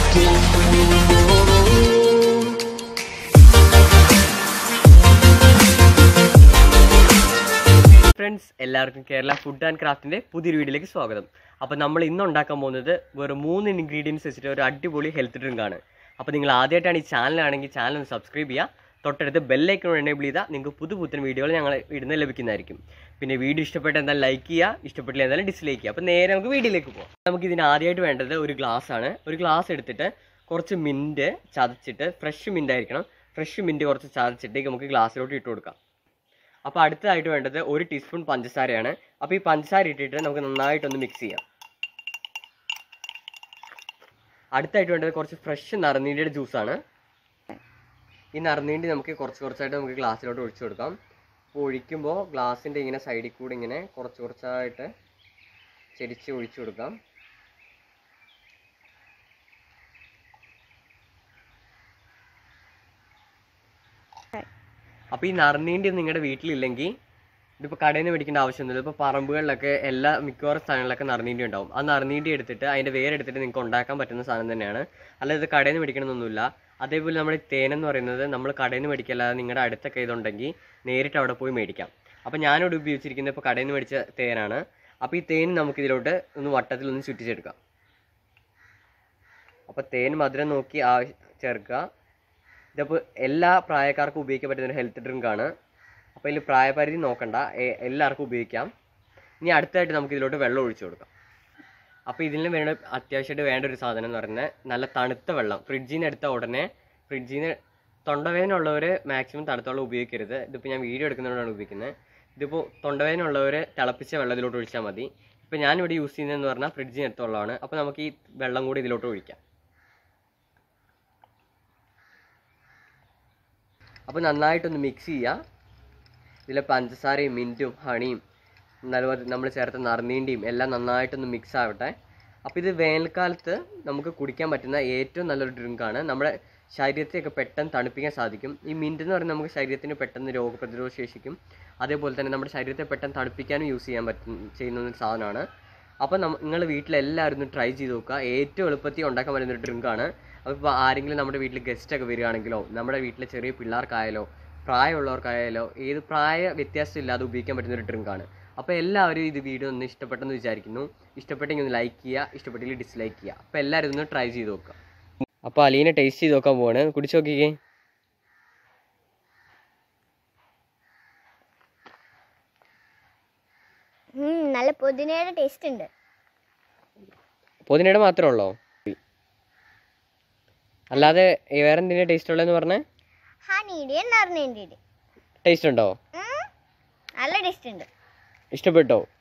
friends എല്ലാവർക്കും Kerala food and ക്രാഫ്റ്റിന്റെ പുതിയൊരു വീഡിയോയിലേക്ക് സ്വാഗതം അപ്പോൾ നമ്മൾ ഇന്ന് ഉണ്ടാക്കാൻ പോകുന്നത് വെറും മൂന്ന് ഇൻഗ്രീഡിയൻസ് വെച്ചിട്ട് ഒരു അടിപൊളി ഹെൽത്ത് ഡ്രിങ്ക് ആണ് അപ്പോൾ നിങ്ങൾ ആദ്യമായിട്ടാണ് ഈ ചാനലാണെങ്കിൽ ചാനൽ ഒന്ന് സബ്സ്ക്രൈബ് ചെയ്യുക തൊട്ടടുത്ത് ബെല്ലൈക്കൺ എനേബിൾ ചെയ്താൽ നിങ്ങൾക്ക് പുതു പുത്തൻ വീഡിയോകൾ ഞങ്ങൾ ഇടുന്ന ലഭിക്കുന്നതായിരിക്കും പിന്നെ വീഡിയോ ഇഷ്ടപ്പെട്ട എന്തായാലും ലൈക്ക് ചെയ്യുക ഇഷ്ടപ്പെട്ടില്ല എന്തായാലും ഡിസ്ലൈക്ക് ചെയ്യുക അപ്പോൾ നേരെ നമുക്ക് വീഡിയോയിലേക്ക് പോകാം നമുക്ക് ഇതിന് ആദ്യമായിട്ട് വേണ്ടത് ഒരു ഗ്ലാസ് ആണ് ഒരു ഗ്ലാസ് എടുത്തിട്ട് കുറച്ച് മിൻറ്റ് ചതച്ചിട്ട് ഫ്രഷ് മിൻ്റ് ആയിരിക്കണം ഫ്രഷ് മിൻറ്റ് കുറച്ച് ചതച്ചിട്ട് നമുക്ക് ഗ്ലാസ്സിലോട്ട് ഇട്ട് കൊടുക്കാം അപ്പോൾ അടുത്തതായിട്ട് വേണ്ടത് ഒരു ടീസ്പൂൺ പഞ്ചസാരയാണ് അപ്പോൾ ഈ പഞ്ചസാര ഇട്ടിട്ട് നമുക്ക് നന്നായിട്ടൊന്ന് മിക്സ് ചെയ്യാം അടുത്തായിട്ട് വേണ്ടത് കുറച്ച് ഫ്രഷ് നറുനീണ്ടിയുടെ ജ്യൂസാണ് ഈ നറുനീണ്ടി നമുക്ക് കുറച്ച് കുറച്ചായിട്ട് നമുക്ക് ഗ്ലാസ്സിലോട്ട് ഒഴിച്ചു കൊടുക്കാം അപ്പോൾ ഒഴിക്കുമ്പോൾ ഗ്ലാസിൻ്റെ ഇങ്ങനെ സൈഡിൽ കൂടി ഇങ്ങനെ കുറച്ച് കുറച്ചായിട്ട് ചെരിച്ച് ഒഴിച്ചു കൊടുക്കാം അപ്പോൾ ഈ നറുനീണ്ടി നിങ്ങളുടെ വീട്ടിലില്ലെങ്കിൽ ഇതിപ്പോൾ കടയിൽ നിന്ന് മേടിക്കേണ്ട ആവശ്യമൊന്നുമില്ല ഇപ്പോൾ പറമ്പുകളിലൊക്കെ എല്ലാ മിക്കവാറും സ്ഥലങ്ങളിലൊക്കെ നറുനീണ്ടി ഉണ്ടാവും ആ നറുനീണ്ടി എടുത്തിട്ട് അതിൻ്റെ വേര് എടുത്തിട്ട് നിങ്ങൾക്ക് ഉണ്ടാക്കാൻ പറ്റുന്ന സാധനം തന്നെയാണ് അല്ലാതെ ഇത് കടയിൽ നിന്ന് മേടിക്കണമെന്നൊന്നുമില്ല അതേപോലെ നമ്മുടെ തേനെന്ന് പറയുന്നത് നമ്മൾ കടയിൽ നിന്ന് മേടിക്കല്ലാതെ നിങ്ങളുടെ അടുത്തൊക്കെ ഇതുണ്ടെങ്കിൽ നേരിട്ട് അവിടെ പോയി മേടിക്കാം അപ്പോൾ ഞാനിവിടെ ഉപയോഗിച്ചിരിക്കുന്നത് ഇപ്പോൾ കടയിൽ നിന്ന് മേടിച്ച തേനാണ് അപ്പോൾ ഈ തേൻ നമുക്ക് ഇതിലോട്ട് ഒന്ന് വട്ടത്തിൽ ഒന്ന് ചുറ്റിച്ചെടുക്കാം അപ്പോൾ തേൻ മധുരം നോക്കി ആ ചേർക്കുക ഇതിപ്പോൾ എല്ലാ പ്രായക്കാർക്കും ഉപയോഗിക്കാൻ പറ്റുന്ന ഒരു ഹെൽത്ത് ഡ്രിങ്ക് ആണ് അപ്പോൾ ഇതിൽ പ്രായപരിധി നോക്കണ്ട എ- എല്ലാവർക്കും ഉപയോഗിക്കാം ഇനി അടുത്തായിട്ട് നമുക്ക് ഇതിലോട്ട് വെള്ളം ഒഴിച്ചു കൊടുക്കാം അപ്പോൾ ഇതിന് വേണ്ട അത്യാവശ്യമായിട്ട് വേണ്ട ഒരു സാധനം എന്ന് പറയുന്നത് നല്ല തണുത്ത വെള്ളം ഫ്രിഡ്ജിൽ നിന്ന് എടുത്ത ഉടനെ ഫ്രിഡ്ജിൽ നിന്ന് തൊണ്ടവേദന ഉള്ളവർ മാക്സിമം തണുത്ത വെള്ളം ഉപയോഗിക്കരുത് ഇതിപ്പോൾ ഞാൻ വീഡിയോ എടുക്കുന്നതുകൊണ്ടാണ് ഉപയോഗിക്കുന്നത് ഇതിപ്പോൾ തൊണ്ടവേദന ഉള്ളവർ തിളപ്പിച്ച വെള്ളം ഇതിലോട്ട് ഒഴിച്ചാൽ മതി ഇപ്പോൾ ഞാനിവിടെ യൂസ് ചെയ്യുന്നതെന്ന് പറഞ്ഞാൽ ഫ്രിഡ്ജിൽ നിന്ന് എടുത്ത വെള്ളമാണ് അപ്പോൾ നമുക്ക് ഈ വെള്ളം കൂടി ഇതിലോട്ട് ഒഴിക്കാം അപ്പോൾ നന്നായിട്ടൊന്ന് മിക്സ് ചെയ്യുക ഇതിലെ പഞ്ചസാരയും മിൻറ്റും ഹണിയും അതുപോലെ നമ്മൾ ചേർത്ത നറുനീണ്ടിയും എല്ലാം നന്നായിട്ടൊന്ന് മിക്സ് ആവട്ടെ അപ്പോൾ ഇത് വേനൽക്കാലത്ത് നമുക്ക് കുടിക്കാൻ പറ്റുന്ന ഏറ്റവും നല്ലൊരു ഡ്രിങ്കാണ് നമ്മുടെ ശരീരത്തെയൊക്കെ പെട്ടെന്ന് തണുപ്പിക്കാൻ സാധിക്കും ഈ മിൻറ്റ് എന്ന് പറയുന്നത് നമുക്ക് ശരീരത്തിന് പെട്ടെന്ന് രോഗപ്രതിരോധ ശേഷിക്കും അതേപോലെ തന്നെ നമ്മുടെ ശരീരത്തെ പെട്ടെന്ന് തണുപ്പിക്കാനും യൂസ് ചെയ്യാൻ പറ്റും ചെയ്യുന്ന ഒരു സാധനമാണ് അപ്പോൾ നമ്മ നിങ്ങൾ വീട്ടിലെല്ലാവരും ഒന്ന് ട്രൈ ചെയ്ത് നോക്കുക ഏറ്റവും എളുപ്പത്തിൽ ഉണ്ടാക്കാൻ പറ്റുന്ന ഒരു ഡ്രിങ്കാണ് അപ്പോൾ ഇപ്പോൾ ആരെങ്കിലും നമ്മുടെ വീട്ടിൽ ഗസ്റ്റ് ഒക്കെ വരികയാണെങ്കിലോ നമ്മുടെ വീട്ടിലെ ചെറിയ പിള്ളേർക്കായാലോ പ്രായമുള്ളവർക്കായാലോ ഏത് പ്രായ വ്യത്യാസം ഇല്ലാതെ ഉപയോഗിക്കാൻ പറ്റുന്ന ഒരു ഡ്രിങ്കാണ് അപ്പോൾ എല്ലാവരും ഇത് വീഡിയോ ഒന്ന് ഇഷ്ടപ്പെട്ടെന്ന് വിചാരിക്കുന്നു ഇഷ്ടപ്പെട്ടെങ്കിൽ ഒന്ന് ലൈക്ക് ചെയ്യുക ഇഷ്ടപ്പെട്ടില്ലെങ്കിൽ ഡിസ്ലൈക്ക് ചെയ്യുക അപ്പോൾ എല്ലാവരും ഇതൊന്ന് ട്രൈ ചെയ്ത് നോക്കുക അപ്പോൾ അലീനെ ടേസ്റ്റ് ചെയ്ത് നോക്കാൻ പോവാണ് കുടിച്ച് നോക്കിക്കേ ഉം, നല്ല പുതിനയുടെ ടേസ്റ്റ് ഉണ്ട് പുതിനയുടെ മാത്രമേ ഉള്ളോ അല്ലാതെ വേറെ എന്തിനാ ടേസ്റ്റ് ഉള്ളതെന്ന് പറഞ്ഞേ ഹണിയുടെ നറിനേൻ്റെ ടേസ്റ്റ് ഉണ്ടോ നല്ല ടേസ്റ്റ് ഉണ്ട് ഇഷ്ടപ്പെട്ടോ